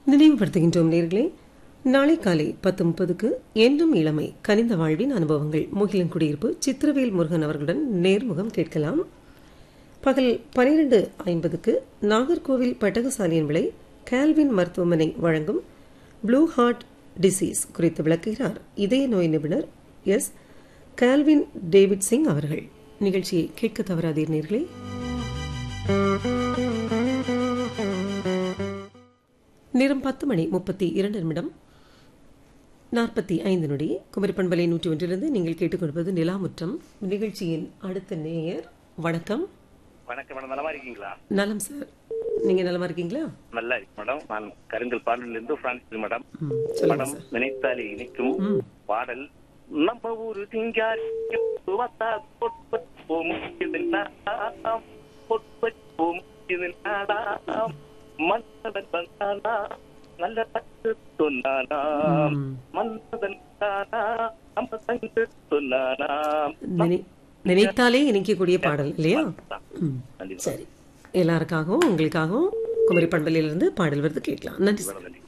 நினைவுபடுத்துகின்றோம் நேர்களே நாளை காலை பத்து முப்பதுக்கு என்றும் இளமை கனிந்த வாழ்வின் அனுபவங்கள் முகிலன் குடியிருப்பு சித்திரவேல் முருகன் அவர்களுடன் நேர்முகம் கேட்கலாம் பகல் பனிரெண்டு ஐம்பதுக்கு நாகர்கோவில் பட்டகசாலியின் விலை கால்வின் மருத்துவமனை வழங்கும் ப்ளூ ஹார்ட் டிசீஸ் குறித்து விளக்குகிறார் இதய நோய் நிபுணர் எஸ் கால்வின் டேவிட் சிங் அவர்கள் நிகழ்ச்சியை கேட்க தவறாதீர் நேர்களே நேரம் பத்து மணி முப்பத்தி இரண்டு நிமிடம் நாற்பத்தி ஐந்து நொடி குமரி பண்பலை நூற்றி ஒன்றிலிருந்து நீங்கள் கேட்டுக்கொள்வது நிலாமுற்றம் நிகழ்ச்சியின் அடுத்த நேயர் வணக்கம் வணக்கம் மேடம் நலமா இருக்கீங்களா நலம் சார் நீங்க நலமா இருக்கீங்களா நல்லா இருக்கு மேடம் நான் கருங்கல் பாடலில் இருந்து பிரான்சிஸ் மேடம் ம், சொல்லுங்க மேடம் சார் நினைத்தாலே இனிக்கும் ம். பாடல் நம்ம ஊரு திங்காரி வத்தா பொற்போம் இது நாடாம் பொற்போம் இது நாடாம் மன்னதன் வந்தானா நல்ல தட்டு சொன்னானாம் ம். மன்னதன் தானா நம்ம தங்கு சொன்னானாம் நினை- நினைத்தாலே இணைக்கக்கூடிய பாடல் இல்லையா ம், நன்றி சரி எல்லாருக்காகவும் உங்களுக்காகவும் குமரி பண்பலையிலிருந்து பாடல் வருது கேட்கலாம் நன்றி சார் நன்றி